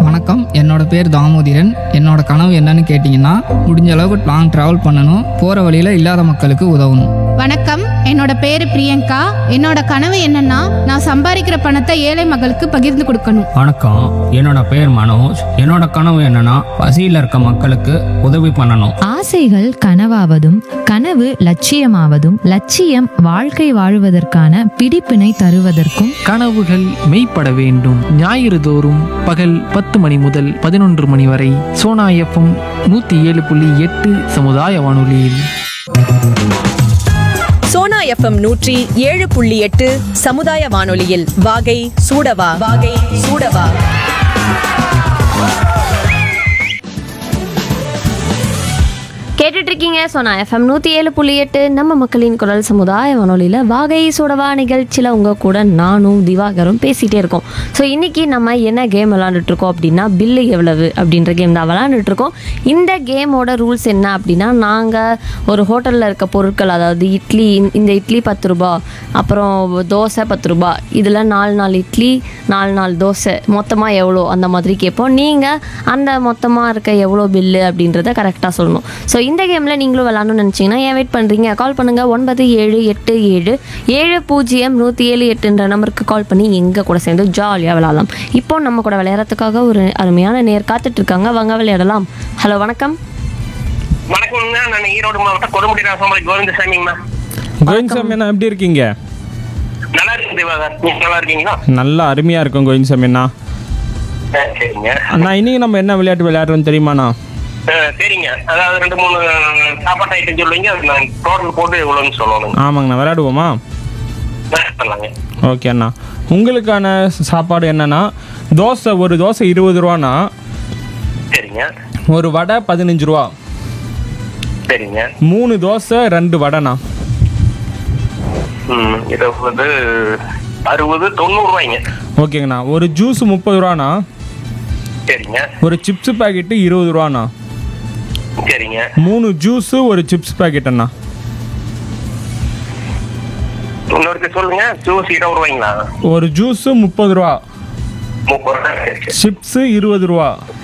வணக்கம் என்னோட பேர் தாமோதிரன் என்னோட கனவு என்னன்னு கேட்டிங்கன்னா முடிஞ்ச அளவுக்கு லாங் ட்ராவல் பண்ணணும் போகிற வழியில் இல்லாத மக்களுக்கு உதவணும் வணக்கம் என்னோட பேரு பிரியங்கா என்னோட கனவு என்னன்னா நான் சம்பாதிக்கிற பணத்தை ஏழை மக்களுக்கு பகிர்ந்து கொடுக்கணும் வணக்கம் என்னோட பேர் மனோஜ் என்னோட கனவு என்னன்னா பசியில் இருக்க மக்களுக்கு உதவி பண்ணணும் ஆசைகள் கனவாவதும் கனவு லட்சியமாவதும் லட்சியம் வாழ்க்கை வாழுவதற்கான பிடிப்பினை தருவதற்கும் கனவுகள் மெய்ப்பட வேண்டும் ஞாயிறு தோறும் பகல் பத்து மணி முதல் பதினொன்று மணி வரை சோனா எஃப்எம் நூற்றி ஏழு புள்ளி எட்டு சமுதாய வானொலியில் சோனா எஃப்எம் நூற்றி ஏழு புள்ளி எட்டு சமுதாய வானொலியில் வாகை சூடவா வாகை சூடவா கேட்டுட்டு இருக்கீங்க சோனா எஃப்எம் நூற்றி ஏழு புள்ளி எட்டு நம்ம மக்களின் குரல் சமுதாய வானொலியில் வாகை சுடவா நிகழ்ச்சியில் உங்கள் கூட நானும் திவாகரும் பேசிகிட்டே இருக்கோம் ஸோ இன்றைக்கி நம்ம என்ன கேம் விளாண்டுட்டு இருக்கோம் அப்படின்னா பில்லு எவ்வளவு அப்படின்ற கேம் தான் விளாண்டுட்டு இருக்கோம் இந்த கேமோட ரூல்ஸ் என்ன அப்படின்னா நாங்கள் ஒரு ஹோட்டலில் இருக்க பொருட்கள் அதாவது இட்லி இந்த- இந்த இட்லி பத்து ரூபா அப்புறம் தோசை பத்து ரூபா இதில் நாலு நாலு இட்லி நாலு நாலு தோசை மொத்தமாக எவ்வளோ அந்த மாதிரி கேட்போம் நீங்கள் அந்த மொத்தமாக இருக்க எவ்வளோ பில்லு அப்படின்றத கரெக்டாக சொல்லணும் ஸோ இந்த கேமில் நீங்களும் விளாடணும்னு நினச்சிங்கன்னா ஏன் வெயிட் பண்ணுறீங்க கால் பண்ணுங்கள் ஒன்பது ஏழு எட்டு ஏழு ஏழு பூஜ்ஜியம் நூற்றி ஏழு எட்டுன்ற நம்பருக்கு கால் பண்ணி எங்கள் கூட சேர்ந்து ஜாலியாக விளாடலாம் இப்போ நம்ம கூட விளையாடுறதுக்காக ஒரு அருமையான நேர் காத்துட்டு இருக்காங்க வாங்க விளையாடலாம் ஹலோ வணக்கம் வணக்கம்ங்க நான் ஈரோடு மாவட்டம் கொடுமுடி ராசமலை கோவிந்தசாமிங்கம்மா கோவிந்த் அண்ணா எப்படி இருக்கீங்க நல்லா இருக்கு திவாகர் நீங்க நல்லா இருக்கீங்களா நல்லா அருமையாக இருக்கும் கோவிந்த் அண்ணா ஆ, சரிங்க அண்ணா இன்னைக்கு நம்ம என்ன விளையாட்டு விளையாடுறோம் தெரியுமாண்ணா ஆ, சரிங்க அதாவது ரெண்டு மூணு சாப்பாட்டு ஐட்டம் சொல்லுவீங்க அது நான் டோட்டல் போட்டு எவ்வளோன்னு சொல்லணும் ஆமாங்கண்ணா விளையாடுவோமா பண்ணலாங்க ஓகே அண்ணா உங்களுக்கான சாப்பாடு என்னன்னா தோசை ஒரு தோசை இருபது ரூபாண்ணா சரிங்க ஒரு வடை பதினஞ்சு ரூபா சரிங்க மூணு தோசை ரெண்டு வடைண்ணா ம் இருபது அறுபது தொண்ணூறு ரூபாய்ங்க ஓகேங்கண்ணா ஒரு ஜூஸ் முப்பது ரூபாண்ணா சரிங்க ஒரு சிப்ஸ் பாக்கெட்டு இருபது ரூபாண்ணா சரிங்க மூணு ஜூஸு ஒரு சிப்ஸ் பாக்கெட் அண்ணா இன்னொருக்கு சொல்லுங்க ஜூஸ் இருபது ரூபாய்ங்களா ஒரு ஜூஸு முப்பது ரூபா முப்பது ரூபாய் சரி, சரி. சிப்ஸு இருபது ரூபா